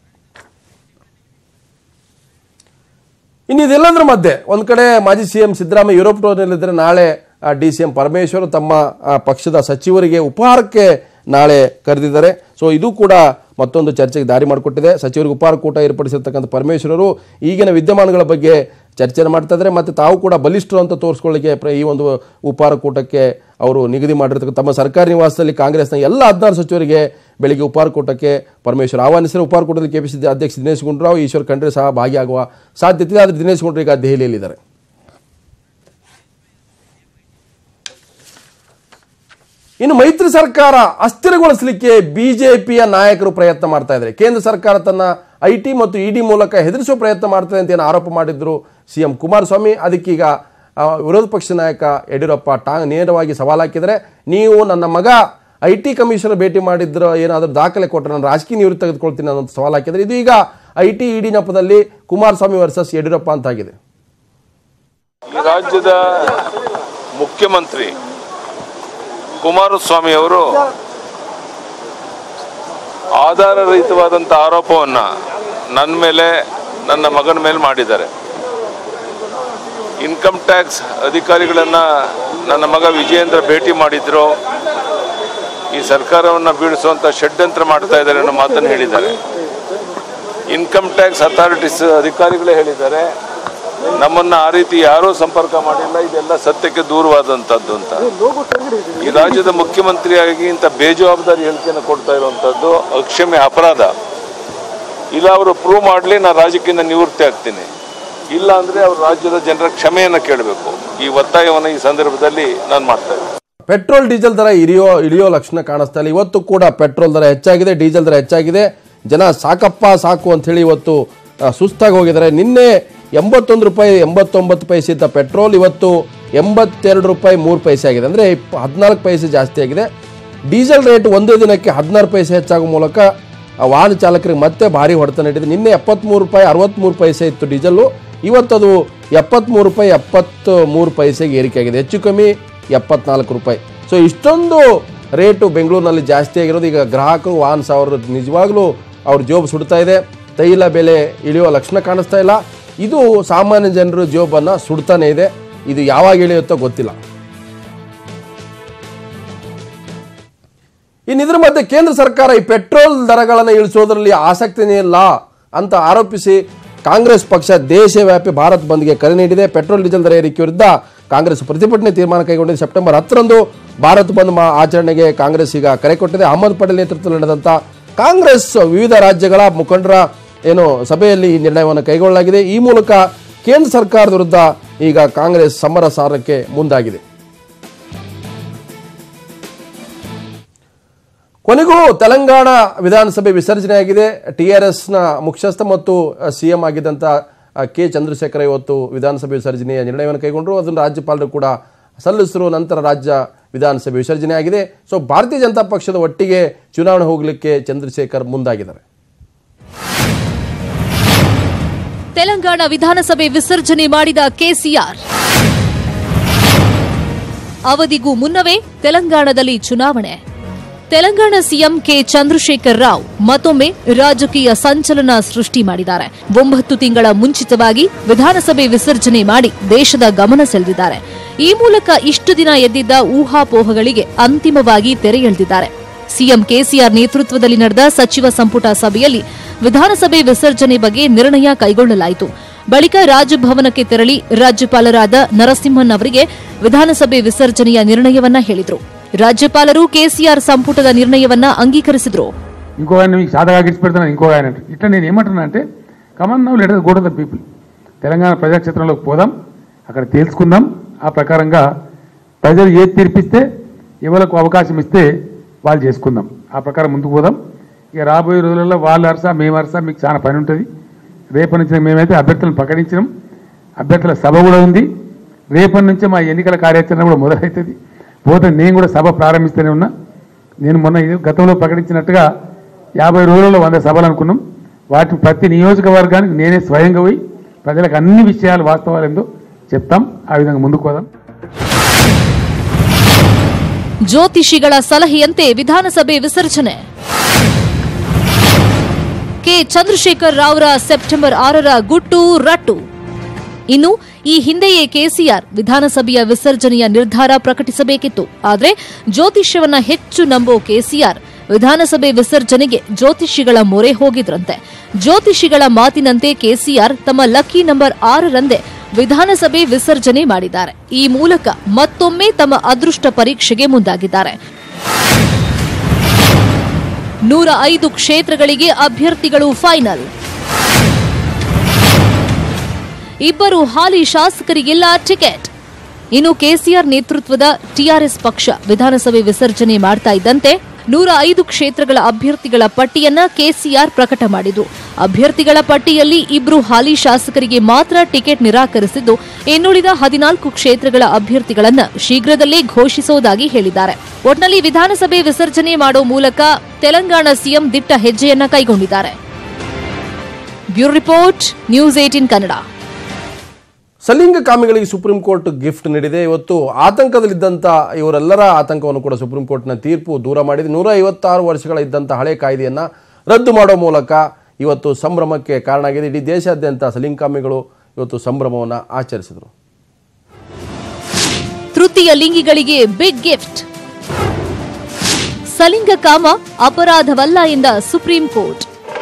ಇನ್ನು ಇದೆಲ್ಲದರ ಮಧ್ಯೆ ಒಂದು ಕಡೆ ಮಾಜಿ ಸಿ ಎಂ ಸಿದ್ದರಾಮಯ್ಯ ಯುರೋಪ್ ಟೂರ್ನಲ್ಲಿದ್ದರೆ ನಾಳೆ ಡಿ ಸಿ ಎಂ ಪರಮೇಶ್ವರ್ ತಮ್ಮ ಆ, ಪಕ್ಷದ ಸಚಿವರಿಗೆ ಉಪಹಾರಕ್ಕೆ ನಾಳೆ ಕರೆದಿದ್ದಾರೆ ಸೊ ಇದು ಕೂಡ ಮತ್ತೊಂದು ಚರ್ಚೆಗೆ ದಾರಿ ಮಾಡಿಕೊಟ್ಟಿದೆ ಸಚಿವರಿಗೆ ಉಪಹಾರ ಕೂಟ ಏರ್ಪಡಿಸಿರ್ತಕ್ಕಂಥ ಪರಮೇಶ್ವರರು ಈಗಿನ ವಿದ್ಯಮಾನಗಳ ಬಗ್ಗೆ ಚರ್ಚೆ ಮಾಡ್ತಾ ಇದ್ದಾರೆ ಮತ್ತು ತಾವು ಕೂಡ ಬಲಿಷ್ಠರು ಅಂತ ತೋರಿಸ್ಕೊಳ್ಳಿಕ್ಕೆ ಪ್ರ- ಈ ಒಂದು ಉಪಹಾರ ಕೂಟಕ್ಕೆ ಅವರು ನಿಗದಿ ಮಾಡಿರ್ತಕ್ಕಂಥ ತಮ್ಮ ಸರ್ಕಾರಿ ನಿವಾಸದಲ್ಲಿ ಕಾಂಗ್ರೆಸ್ನ ಎಲ್ಲ ಹದಿನಾರು ಸಚಿವರಿಗೆ ಬೆಳಿಗ್ಗೆ ಉಪಹಾರ ಕೂಟಕ್ಕೆ ಪರಮೇಶ್ವರ್ ಆಹ್ವಾನಿಸಿದರೆ ಉಪಹಾರ ಕೂಟದಲ್ಲಿ ಕೆಪಿಸಿಸಿ ಅಧ್ಯಕ್ಷ ದಿನೇಶ್ ಗುಂಡೂರಾವ್ ಈಶ್ವರ್ ಖಂಡ್ರೆ ಸಹ ಭಾಗಿಯಾಗುವ ಸಾಧ್ಯತೆ ಇದೆ ಆದರೆ ದಿನೇಶ್ ಗುಂಡೂರಾವ್ ಈಗ ದೆಹಲಿಯಲ್ಲಿದ್ದಾರೆ ಇನ್ನು ಮೈತ್ರಿ ಸರ್ಕಾರ ಅಸ್ಥಿರಗೊಳಿಸಲಿಕ್ಕೆ ಬಿಜೆಪಿಯ ನಾಯಕರು ಪ್ರಯತ್ನ ಮಾಡ್ತಾ ಇದ್ದಾರೆ ಕೇಂದ್ರ ಸರ್ಕಾರ ತನ್ನ ಐ ಟಿ ಮತ್ತು ಇಡಿ ಮೂಲಕ ಹೆದರಿಸುವ ಪ್ರಯತ್ನ ಮಾಡ್ತದೆ ಅಂತ ಏನು ಆರೋಪ ಮಾಡಿದ್ರು ಸಿ ಎಂ ಕುಮಾರಸ್ವಾಮಿ ಅದಕ್ಕೀಗ ಆ, ವಿರೋಧ ಪಕ್ಷ ನಾಯಕ ಯಡಿಯೂರಪ್ಪ ಟಾಂಗ್ ನೇರವಾಗಿ ಸವಾಲು ಹಾಕಿದರೆ ನೀವು ನನ್ನ ಮಗ ಐ ಟಿ ಕಮಿಷನರ್ ಭೇಟಿ ಮಾಡಿದ್ರು ಏನಾದರೂ ದಾಖಲೆ ಕೊಟ್ಟರೆ ನಾನು ರಾಜಕೀಯ ನಿವೃತ್ತಿ ತೆಗೆದುಕೊಳ್ತೀನಿ ಅನ್ನೋ ಸವಾಲು ಹಾಕಿದರೆ ಇದು ಈಗ ಐ ಟಿ ಇಡಿ ನೆಪದಲ್ಲಿ ಕುಮಾರಸ್ವಾಮಿ ವರ್ಸಸ್ ಯಡಿಯೂರಪ್ಪ ಅಂತಾಗಿದೆ ಈ ರಾಜ್ಯದ ಮುಖ್ಯಮಂತ್ರಿ ಕುಮಾರಸ್ವಾಮಿ ಅವರು ಆಧಾರರಹಿತವಾದಂಥ ಆರೋಪವನ್ನು ನನ್ನ ಮೇಲೆ ನನ್ನ ಮಗನ ಮೇಲೆ ಮಾಡಿದ್ದಾರೆ ಇನ್ಕಮ್ ಟ್ಯಾಕ್ಸ್ ಅಧಿಕಾರಿಗಳನ್ನು ನನ್ನ ಮಗ ವಿಜಯೇಂದ್ರ ಭೇಟಿ ಮಾಡಿದ್ರು ಈ ಸರ್ಕಾರವನ್ನು ಬೀಳಿಸುವಂಥ ಷಡ್ಯಂತ್ರ ಮಾಡ್ತಾ ಇದ್ದಾರೆ ಅನ್ನೋ ಮಾತನ್ನು ಹೇಳಿದ್ದಾರೆ ಇನ್ಕಮ್ ಟ್ಯಾಕ್ಸ್ ಅಥಾರಿಟೀಸ್ ಅಧಿಕಾರಿಗಳೇ ಹೇಳಿದ್ದಾರೆ ನಮ್ಮನ್ನ ಆ ರೀತಿ ಯಾರೂ ಸಂಪರ್ಕ ಮಾಡಿಲ್ಲ ಇದೆಲ್ಲ ಸತ್ಯಕ್ಕೆ ದೂರವಾದಂಥದ್ದು ಅಂತ ಈ ರಾಜ್ಯದ ಮುಖ್ಯಮಂತ್ರಿಯಾಗಿ ಇಂಥ ಬೇಜವಾಬ್ದಾರಿ ಹೇಳಿಕೆಯನ್ನು ಕೊಡ್ತಾ ಇರುವಂಥದ್ದು ಅಕ್ಷಮ್ಯ ಅಪರಾಧ ಇಲ್ಲ ಅವರು ಪ್ರೂವ್ ಮಾಡಲಿ ನಾನು ರಾಜಕೀಯದಿಂದ ನಿವೃತ್ತಿ ಆಗ್ತೀನಿ ಇಲ್ಲ ಅಂದರೆ ಅವರು ರಾಜ್ಯದ ಜನರ ಕ್ಷಮೆಯನ್ನು ಕೇಳಬೇಕು ಈ ಒತ್ತಾಯವನ್ನು ಈ ಸಂದರ್ಭದಲ್ಲಿ ನಾನು ಮಾಡ್ತಾ ಇದ್ದೀನಿ ಪೆಟ್ರೋಲ್ ಡೀಸೆಲ್ ದರ ಇಳಿಯೋ ಇಳಿಯೋ ಲಕ್ಷಣ ಕಾಣಿಸ್ತಾ ಇಲ್ಲ ಇವತ್ತು ಕೂಡ ಪೆಟ್ರೋಲ್ ದರ ಹೆಚ್ಚಾಗಿದೆ ಡೀಸೆಲ್ ದರ ಹೆಚ್ಚಾಗಿದೆ ಜನ ಸಾಕಪ್ಪ ಸಾಕು ಅಂಥೇಳಿ ಇವತ್ತು ಆ, ಸುಸ್ತಾಗಿ ಹೋಗಿದ್ದಾರೆ ನಿನ್ನೆ ಎಂಬತ್ತೊಂದು ರೂಪಾಯಿ ಎಂಬತ್ತೊಂಬತ್ತು ಪೈಸೆ ಇದ್ದ ಪೆಟ್ರೋಲ್ ಇವತ್ತು ಎಂಬತ್ತೆರಡು ರೂಪಾಯಿ ಮೂರು ಪೈಸೆ ಆಗಿದೆ ಅಂದರೆ ಹದಿನಾಲ್ಕು ಪೈಸೆ ಜಾಸ್ತಿ ಆಗಿದೆ ಡೀಸೆಲ್ ರೇಟ್ ಒಂದೇ ದಿನಕ್ಕೆ ಹದಿನಾರು ಪೈಸೆ ಹೆಚ್ಚಾಗುವ ಮೂಲಕ ಆ ವಾಹನ ಚಾಲಕರಿಗೆ ಮತ್ತೆ ಭಾರಿ ಹೊಡೆತ ನೀಡಿದೆ ನಿನ್ನೆ ಎಪ್ಪತ್ತ್ಮೂರು ರೂಪಾಯಿ ಅರವತ್ತ್ಮೂರು ಪೈಸೆ ಇತ್ತು ಡೀಸೆಲ್ಲು ಇವತ್ತದು ಎಪ್ಪತ್ತ್ಮೂರು ರೂಪಾಯಿ ಎಪ್ಪತ್ತು ಮೂರು ಪೈಸೆಗೆ ಏರಿಕೆ ಆಗಿದೆ ಹೆಚ್ಚು ಕಮ್ಮಿ ಎಪ್ಪತ್ನಾಲ್ಕು ರೂಪಾಯಿ ಸೊ ಇಷ್ಟೊಂದು ರೇಟು ಬೆಂಗಳೂರಿನಲ್ಲಿ ಜಾಸ್ತಿ ಆಗಿರೋದು ಈಗ ಗ್ರಾಹಕರು ವಾಹನ ಸಾವಿರ ನಿಜವಾಗ್ಲೂ ಅವ್ರ ಜೋಬ್ ಸುಡ್ತಾ ಇದೆ ತೈಲ ಬೆಲೆ ಇಳಿಯೋ ಲಕ್ಷಣ ಕಾಣಿಸ್ತಾ ಇಲ್ಲ ಇದು ಸಾಮಾನ್ಯ ಜನರು ಜೋಬನ್ನು ಸುಡ್ತಾನೆ ಇದೆ ಇದು ಯಾವಾಗ ಇಳಿಯುತ್ತೋ ಗೊತ್ತಿಲ್ಲ ಇನ್ನು ಇದ್ರ ಮಧ್ಯೆ ಕೇಂದ್ರ ಸರ್ಕಾರ ಈ ಪೆಟ್ರೋಲ್ ದರಗಳನ್ನು ಇಳಿಸೋದ್ರಲ್ಲಿ ಆಸಕ್ತಿನೇ ಇಲ್ಲ ಅಂತ ಆರೋಪಿಸಿ ಕಾಂಗ್ರೆಸ್ ಪಕ್ಷ ದೇಶವ್ಯಾಪಿ ಭಾರತ್ ಬಂದ್ಗೆ ಕರೆ ನೀಡಿದೆ ಪೆಟ್ರೋಲ್ ಡೀಸೆಲ್ ದರ ಏರಿಕೆ ವಿರುದ್ಧ ಕಾಂಗ್ರೆಸ್ ಪ್ರತಿಭಟನೆ ತೀರ್ಮಾನ ಕೈಗೊಂಡಿದೆ ಸೆಪ್ಟೆಂಬರ್ ಹತ್ತರಂದು ಭಾರತ್ ಬಂದ್ ಮಾ- ಆಚರಣೆಗೆ ಕಾಂಗ್ರೆಸ್ ಈಗ ಕರೆ ಕೊಟ್ಟಿದೆ ಅಹಮದ್ ಪಟೇಲ್ ನೇತೃತ್ವದಲ್ಲಿ ನಡೆದಂಥ ಕಾಂಗ್ರೆಸ್ ವಿವಿಧ ರಾಜ್ಯಗಳ ಮುಖಂಡರ ಏನು ಸಭೆಯಲ್ಲಿ ಈ ನಿರ್ಣಯವನ್ನು ಕೈಗೊಳ್ಳಲಾಗಿದೆ ಈ ಮೂಲಕ ಕೇಂದ್ರ ಸರ್ಕಾರದ ವಿರುದ್ಧ ಈಗ ಕಾಂಗ್ರೆಸ್ ಸಮರ ಸಾರಕ್ಕೆ ಮುಂದಾಗಿದೆ ಕೊನೆಗೂ ತೆಲಂಗಾಣ ವಿಧಾನಸಭೆ ವಿಸರ್ಜನೆಯಾಗಿದೆ ಟಿ ಆರ್ ಎಸ್ನ ಮುಖ್ಯಸ್ಥ ಮತ್ತು ಸಿ ಎಂ ಆಗಿದ್ದಂಥ ಆ, ಕೆ ಚಂದ್ರಶೇಖರ ಇವತ್ತು ವಿಧಾನಸಭೆ ವಿಸರ್ಜನೆಯ ನಿರ್ಣಯವನ್ನು ಕೈಗೊಂಡರು ಅದನ್ನು ರಾಜ್ಯಪಾಲರು ಕೂಡ ಸಲ್ಲಿಸಿರುವ ನಂತರ ರಾಜ್ಯ ವಿಧಾನಸಭೆ ವಿಸರ್ಜನೆ ಆಗಿದೆ ಸೊ ಭಾರತೀಯ ಜನತಾ ಪಕ್ಷದ ಒಟ್ಟಿಗೆ ಚುನಾವಣೆ ಹೋಗಲಿಕ್ಕೆ ಚಂದ್ರಶೇಖರ್ ಮುಂದಾಗಿದ್ದಾರೆ ತೆಲಂಗಾಣ ವಿಧಾನಸಭೆ ವಿಸರ್ಜನೆ ಮಾಡಿದ ಕೆಸಿಆರ್ ಅವಧಿಗೂ ಮುನ್ನವೇ ತೆಲಂಗಾಣದಲ್ಲಿ ಚುನಾವಣೆ ತೆಲಂಗಾಣ ಸಿಎಂ ಕೆ ಚಂದ್ರಶೇಖರ್ ರಾವ್ ಮತ್ತೊಮ್ಮೆ ರಾಜಕೀಯ ಸಂಚಲನ ಸೃಷ್ಟಿ ಮಾಡಿದ್ದಾರೆ ಒಂಬತ್ತು ತಿಂಗಳ ಮುಂಚಿತವಾಗಿ ವಿಧಾನಸಭೆ ವಿಸರ್ಜನೆ ಮಾಡಿ ದೇಶದ ಗಮನ ಸೆಳೆದಿದ್ದಾರೆ ಈ ಮೂಲಕ ಇಷ್ಟು ದಿನ ಎದ್ದಿದ್ದ ಊಹಾಪೋಹಗಳಿಗೆ ಅಂತಿಮವಾಗಿ ತೆರೆ ಎಳೆದಿದ್ದಾರೆ ಸಿಎಂ ಕೆಸಿಆರ್ ನೇತೃತ್ವದಲ್ಲಿ ನಡೆದ ಸಚಿವ ಸಂಪುಟ ಸಭೆಯಲ್ಲಿ ವಿಧಾನಸಭೆ ವಿಸರ್ಜನೆ ಬಗ್ಗೆ ನಿರ್ಣಯ ಕೈಗೊಳ್ಳಲಾಯಿತು ಬಳಿಕ ರಾಜಭವನಕ್ಕೆ ತೆರಳಿ ರಾಜ್ಯಪಾಲರಾದ ನರಸಿಂಹನ್ ಅವರಿಗೆ ವಿಧಾನಸಭೆ ವಿಸರ್ಜನೆಯ ನಿರ್ಣಯವನ್ನ ಹೇಳಿದ್ರು ರಾಜ್ಯಪಾಲರು ಕೆಸಿಆರ್ సంపుటದ నిర్ణಯವನ್ನ అంగీకరిಸಿದ್ರು ఇంకో ఆయన మీకు సాదాగా గిడిచిపెడుతున్నాను ఇంకో ఆయన అంటారు. ఇట్లా నేను ఏమంటున్నా అంటే come on now letter go to the people Telangana ప్రజాక్షేత్రంలోకి పోదాం అక్కడ తేల్చుకుందాం ఆ ప్రకారంగా ప్రజలు ఏది తీర్పిస్తే ఎవరికి అవకాశం ఇస్తే వాళ్ళు చేసుకుందాం ఆ ప్రకారం ముందుకు పోదాం ఇక రాబోయే రోజులలో వాళ్ళు అరసా మేము అరసా మీకు చాలా పని ఉంటుంది రేపటి నుంచి మేమైతే అభ్యర్థులను ప్రకటించినాం అభ్యర్థుల సభ కూడా ఉంది రేపటి నుంచి మా ఎన్నికల కార్యాచరణ కూడా మొదలవుతుంది పోతే నేను కూడా సభ ప్రారంభిస్తూనే ఉన్నా నేను మొన్న ఇది గతంలో ప్రకటించినట్టుగా యాభై రోజులలో వంద సభలు అనుకున్నాం వాటి ప్రతి నియోజకవర్గానికి నేనే స్వయంగా పోయి ప్రజలకు అన్ని విషయాలు వాస్తవాలు ఏందో చెప్తాం ఆ విధంగా ముందుకు పోదాం ಜ್ಯೋತಿಷಿಗಳ ಸಲಹೆಯಂತೆ ವಿಧಾನಸಭೆ ವಿಸರ್ಜನೆ ಕೆ ಚಂದ್ರಶೇಖರ್ ರಾವ್ರ ಸೆಪ್ಟೆಂಬರ್ ಆರರ ಗುಟ್ಟು ರಟ್ಟು ಇನ್ನು ಈ ಹಿಂದೆಯೇ ಕೆಸಿಆರ್ ವಿಧಾನಸಭೆಯ ವಿಸರ್ಜನೆಯ ನಿರ್ಧಾರ ಪ್ರಕಟಿಸಬೇಕಿತ್ತು ಆದರೆ ಜ್ಯೋತಿಷ್ಯವನ್ನ ಹೆಚ್ಚು ನಂಬೋ ಕೆಸಿಆರ್ ವಿಧಾನಸಭೆ ವಿಸರ್ಜನೆಗೆ ಜ್ಯೋತಿಷಿಗಳ ಮೊರೆ ಹೋಗಿದ್ರಂತೆ ಜ್ಯೋತಿಷಿಗಳ ಮಾತಿನಂತೆ ಕೆಸಿಆರ್ ತಮ್ಮ ಲಕ್ಕಿ ನಂಬರ್ ಆರರಂದೇ ವಿಧಾನಸಭೆ ವಿಸರ್ಜನೆ ಮಾಡಿದ್ದಾರೆ ಈ ಮೂಲಕ ಮತ್ತೊಮ್ಮೆ ತಮ್ಮ ಅದೃಷ್ಟ ಪರೀಕ್ಷೆಗೆ ಮುಂದಾಗಿದ್ದಾರೆ ನೂರ ಐದು ಕ್ಷೇತ್ರಗಳಿಗೆ ಅಭ್ಯರ್ಥಿಗಳು ಫೈನಲ್ ಇಬ್ಬರು ಹಾಲಿ ಶಾಸಕರಿಗೆಲ್ಲ ಟಿಕೆಟ್ ಇನ್ನು ಕೆಸಿಆರ್ ನೇತೃತ್ವದ ಟಿಆರ್ಎಸ್ ಪಕ್ಷ ವಿಧಾನಸಭೆ ವಿಸರ್ಜನೆ ಮಾಡ್ತಾ ಇದ್ದಂತೆ ನೂರ ಐದು ಕ್ಷೇತ್ರಗಳ ಅಭ್ಯರ್ಥಿಗಳ ಪಟ್ಟಿಯನ್ನ ಕೆಸಿಆರ್ ಪ್ರಕಟ ಮಾಡಿದ್ರು ಅಭ್ಯರ್ಥಿಗಳ ಪಟ್ಟಿಯಲ್ಲಿ ಇಬ್ರು ಹಾಲಿ ಶಾಸಕರಿಗೆ ಮಾತ್ರ ಟಿಕೆಟ್ ನಿರಾಕರಿಸಿದ್ದು ಇನ್ನುಳಿದ ಹದಿನಾಲ್ಕು ಕ್ಷೇತ್ರಗಳ ಅಭ್ಯರ್ಥಿಗಳನ್ನ ಶೀಘ್ರದಲ್ಲೇ ಘೋಷಿಸುವುದಾಗಿ ಹೇಳಿದ್ದಾರೆ ಒಟ್ನಲ್ಲಿ ವಿಧಾನಸಭೆ ವಿಸರ್ಜನೆ ಮಾಡೋ ಮೂಲಕ ತೆಲಂಗಾಣ ಸಿಎಂ ದಿಟ್ಟ ಹೆಜ್ಜೆಯನ್ನ ಕೈಗೊಂಡಿದ್ದಾರೆ bureau report news eighteen Kannada ಸಲಿಂಗಕಾಮಿಗಳಿಗೆ ಸುಪ್ರೀಂ ಕೋರ್ಟ್ ಗಿಫ್ಟ್ ನೀಡಿದೆ ಇವತ್ತು ಆತಂಕದಲ್ಲಿದ್ದಂಥ ಇವರೆಲ್ಲರ ಆತಂಕವನ್ನು ಕೂಡ ಸುಪ್ರೀಂ ಕೋರ್ಟ್ನ ತೀರ್ಪು ದೂರ ಮಾಡಿದೆ ನೂರ ಐವತ್ತಾರು ವರ್ಷಗಳ ಇದ್ದಂಥ ಹಳೆ ಕಾಯ್ದೆಯನ್ನು ರದ್ದು ಮಾಡೋ ಮೂಲಕ ಇವತ್ತು ಸಂಭ್ರಮಕ್ಕೆ ಕಾರಣ ಆಗಿದೆ ಇಡೀ ದೇಶಾದ್ಯಂತ ಸಲಿಂಗಕಾಮಿಗಳು ಇವತ್ತು ಸಂಭ್ರಮವನ್ನು ಆಚರಿಸಿದರು ತೃತೀಯ ಲಿಂಗಿಗಳಿಗೆ ಬಿಗ್ ಗಿಫ್ಟ್ ಸಲಿಂಗಕಾಮ ಅಪರಾಧವಲ್ಲ ಎಂದ ಸುಪ್ರೀಂ ಕೋರ್ಟ್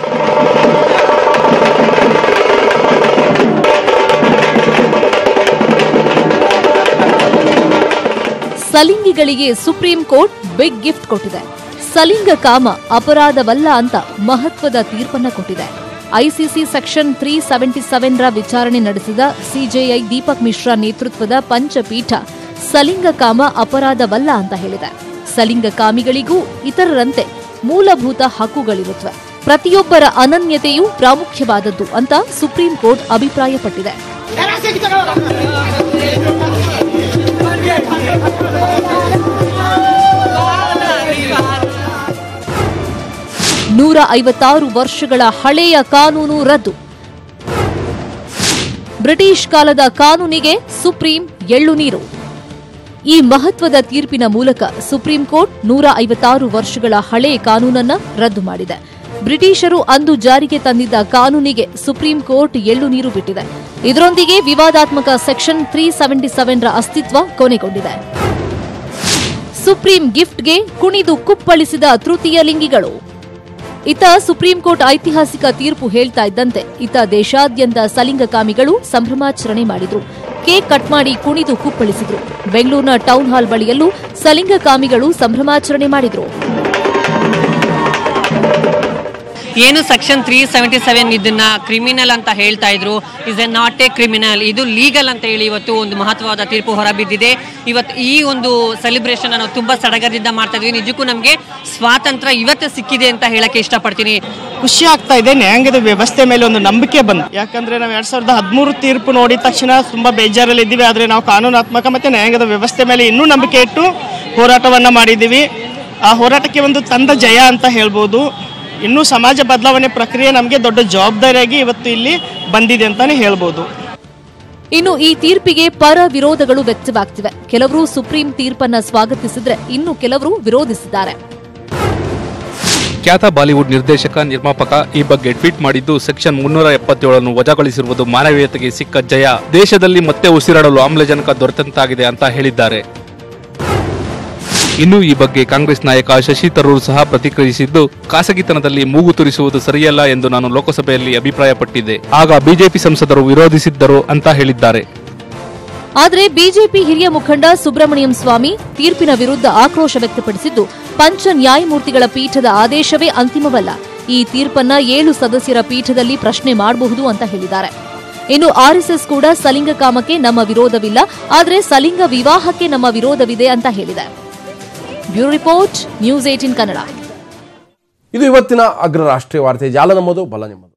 ಸಲಿಂಗಿಗಳಿಗೆ ಸುಪ್ರೀಂ ಕೋರ್ಟ್ ಬಿಗ್ ಗಿಫ್ಟ್ ಕೊಟ್ಟಿದೆ ಸಲಿಂಗಕಾಮ ಅಪರಾಧವಲ್ಲ ಅಂತ ಮಹತ್ವದ ತೀರ್ಪನ್ನ ಕೊಟ್ಟಿದೆ ICC section three seventy seven ರ ವಿಚಾರಣೆ ನಡೆಸಿದ ಸಿಜೆಐ ದೀಪಕ್ ಮಿಶ್ರಾ ನೇತೃತ್ವದ ಪಂಚಪೀಠ ಸಲಿಂಗಕಾಮ ಅಪರಾಧವಲ್ಲ ಅಂತ ಹೇಳಿದೆ ಸಲಿಂಗಕಾಮಿಗಳಿಗೂ ಇತರರಂತೆ ಮೂಲಭೂತ ಹಕ್ಕುಗಳಿರುತ್ತವೆ ಪ್ರತಿಯೊಬ್ಬರ ಅನನ್ಯತೆಯೂ ಪ್ರಾಮುಖ್ಯವಾದದ್ದು ಅಂತ ಸುಪ್ರೀಂ ಕೋರ್ಟ್ ಅಭಿಪ್ರಾಯಪಟ್ಟಿದೆ ನೂರ ಐವತ್ತಾರು ವರ್ಷಗಳ ಹಳೆಯ ಕಾನೂನು ರದ್ದು ಬ್ರಿಟಿಷ್ ಕಾಲದ ಕಾನೂನಿಗೆ ಸುಪ್ರೀಂ ಎಳ್ಳು ನೀರು ಈ ಮಹತ್ವದ ತೀರ್ಪಿನ ಮೂಲಕ ಸುಪ್ರೀಂ ಕೋರ್ಟ್ ನೂರ ಐವತ್ತಾರು ವರ್ಷಗಳ ಹಳೆ ಕಾನೂನನ್ನ ರದ್ದು ಮಾಡಿದೆ ಬ್ರಿಟಿಷರು ಅಂದು ಜಾರಿಗೆ ತಂದಿದ್ದ ಕಾನೂನಿಗೆ ಸುಪ್ರೀಂ ಕೋರ್ಟ್ ಎಳ್ಳು ನೀರು ಬಿಟ್ಟಿದೆ ಇದರೊಂದಿಗೆ ವಿವಾದಾತ್ಮಕ ಸೆಕ್ಷನ್ ತ್ರೀ ಸೆವೆಂಟಿ ಸೆವೆನ್ ರ ಅಸ್ತಿತ್ವ ಕೊನೆಗೊಂಡಿದೆ ಸುಪ್ರೀಂ ಗಿಫ್ಟ್ಗೆ ಕುಣಿದು ಕುಪ್ಪಳಿಸಿದ ತೃತೀಯ ಲಿಂಗಿಗಳು ಇತ ಸುಪ್ರೀಂ ಕೋರ್ಟ್ ಐತಿಹಾಸಿಕ ತೀರ್ಪು ಹೇಳ್ತಾ ಇದ್ದಂತೆ ಇತ ದೇಶಾದ್ಯಂತ ಸಲಿಂಗಕಾಮಿಗಳು ಸಂಭ್ರಮಾಚರಣೆ ಮಾಡಿದ್ರು ಕೇಕ್ ಕಟ್ ಮಾಡಿ ಕುಣಿದು ಕುಪ್ಪಳಿಸಿದ್ರು ಬೆಂಗಳೂರಿನ ಟೌನ್ ಹಾಲ್ ಬಳಿಯಲ್ಲೂ ಸಲಿಂಗಕಾಮಿಗಳು ಸಂಭ್ರಮಾಚರಣೆ ಮಾಡಿದ್ರು ಏನು ಸೆಕ್ಷನ್ ತ್ರೀ ಸೆವೆಂಟಿ ಸೆವೆನ್ ಇದನ್ನ ಕ್ರಿಮಿನಲ್ ಅಂತ ಹೇಳ್ತಾ ಇದ್ರು is a not a criminal ಇದು ಲೀಗಲ್ ಅಂತ ಹೇಳಿ ಇವತ್ತು ಒಂದು ಮಹತ್ವವಾದ ತೀರ್ಪು ಹೊರಬಿದ್ದಿದೆ ಇವತ್ತು ಈ ಒಂದು ಸೆಲೆಬ್ರೇಷನ್ ನಾವು ತುಂಬಾ ಸಡಗರದಿಂದ ಮಾಡ್ತಾ ಇದ್ವಿ ನಿಜಕ್ಕೂ ನಮಗೆ ಸ್ವಾತಂತ್ರ್ಯ ಇವತ್ತು ಸಿಕ್ಕಿದೆ ಅಂತ ಹೇಳಕ್ಕೆ ಇಷ್ಟಪಡ್ತೀನಿ ಖುಷಿ ಆಗ್ತಾ ಇದೆ ನ್ಯಾಯಾಂಗದ ವ್ಯವಸ್ಥೆ ಮೇಲೆ ಒಂದು ನಂಬಿಕೆ ಬಂದು ಯಾಕಂದ್ರೆ ನಾವು ಎರಡ್ ಸಾವಿರದ ಹದಿಮೂರು ತೀರ್ಪು ನೋಡಿದ ತಕ್ಷಣ ತುಂಬಾ ಬೇಜಾರಲ್ಲಿ ಇದ್ದೀವಿ ಆದ್ರೆ ನಾವು ಕಾನೂನಾತ್ಮಕ ಮತ್ತೆ ನ್ಯಾಯಾಂಗದ ವ್ಯವಸ್ಥೆ ಮೇಲೆ ಇನ್ನೂ ನಂಬಿಕೆ ಇಟ್ಟು ಹೋರಾಟವನ್ನ ಮಾಡಿದ್ದೀವಿ ಆ ಹೋರಾಟಕ್ಕೆ ಒಂದು ತಂದ ಜಯ ಅಂತ ಹೇಳ್ಬೋದು ಇನ್ನೂ ಸಮಾಜ ಬದಲಾವಣೆ ಪ್ರಕ್ರಿಯೆ ನಮಗೆ ದೊಡ್ಡ ಜವಾಬ್ದಾರಿಯಾಗಿ ಇವತ್ತು ಇಲ್ಲಿ ಬಂದಿದೆ ಅಂತಾನೆ ಹೇಳ್ಬೋದು ಇನ್ನು ಈ ತೀರ್ಪಿಗೆ ಪರ ವಿರೋಧಗಳು ವ್ಯಕ್ತವಾಗ್ತಿವೆ ಕೆಲವರು ಸುಪ್ರೀಂ ತೀರ್ಪನ್ನ ಸ್ವಾಗತಿಸಿದ್ರೆ ಇನ್ನು ಕೆಲವರು ವಿರೋಧಿಸಿದ್ದಾರೆ ಖ್ಯಾತ ಬಾಲಿವುಡ್ ನಿರ್ದೇಶಕ ನಿರ್ಮಾಪಕ ಈ ಬಗ್ಗೆ ಟ್ವೀಟ್ ಮಾಡಿದ್ದು ಸೆಕ್ಷನ್ ಮುನ್ನೂರ ಎಪ್ಪತ್ತೇಳನ್ನು ವಜಾಗೊಳಿಸಿರುವುದು ಮಾನವೀಯತೆಗೆ ಸಿಕ್ಕ ಜಯ ದೇಶದಲ್ಲಿ ಮತ್ತೆ ಉಸಿರಾಡಲು ಆಮ್ಲಜನಕ ದೊರೆತಂತಾಗಿದೆ ಅಂತ ಹೇಳಿದ್ದಾರೆ ಇನ್ನು ಈ ಬಗ್ಗೆ ಕಾಂಗ್ರೆಸ್ ನಾಯಕ ಶಶಿ ತರೂರ್ ಸಹ ಪ್ರತಿಕ್ರಿಯಿಸಿದ್ದು ಖಾಸಗಿತನದಲ್ಲಿ ಮೂಗು ತುರಿಸುವುದು ಸರಿಯಲ್ಲ ಎಂದು ನಾನು ಲೋಕಸಭೆಯಲ್ಲಿ ಅಭಿಪ್ರಾಯಪಟ್ಟಿದ್ದೆ ಆಗ ಬಿಜೆಪಿ ಸಂಸದರು ವಿರೋಧಿಸಿದ್ದರು ಅಂತ ಹೇಳಿದ್ದಾರೆ ಆದರೆ ಬಿಜೆಪಿ ಹಿರಿಯ ಮುಖಂಡ ಸುಬ್ರಹ್ಮಣ್ಯಂ ಸ್ವಾಮಿ ತೀರ್ಪಿನ ವಿರುದ್ಧ ಆಕ್ರೋಶ ವ್ಯಕ್ತಪಡಿಸಿದ್ದು ಪಂಚ ನ್ಯಾಯಮೂರ್ತಿಗಳ ಪೀಠದ ಆದೇಶವೇ ಅಂತಿಮವಲ್ಲ ಈ ತೀರ್ಪನ್ನ ಏಳು ಸದಸ್ಯರ ಪೀಠದಲ್ಲಿ ಪ್ರಶ್ನೆ ಮಾಡಬಹುದು ಅಂತ ಹೇಳಿದ್ದಾರೆ ಇನ್ನು ಆರ್ಎಸ್ಎಸ್ ಕೂಡ ಸಲಿಂಗ ಕಾಮಕ್ಕೆ ನಮ್ಮ ವಿರೋಧವಿಲ್ಲ ಆದರೆ ಸಲಿಂಗ ವಿವಾಹಕ್ಕೆ ನಮ್ಮ ವಿರೋಧವಿದೆ ಅಂತ ಹೇಳಿದೆ bureau report news eighteen Kannada ಇದು ಇವತ್ತಿನ ಅಗ್ರ ರಾಷ್ಟ್ರೀಯ ವಾರ್ತೆ ಜಾಲ ನಮ್ಮದು ಬಲ ನಿಮ್ಮದು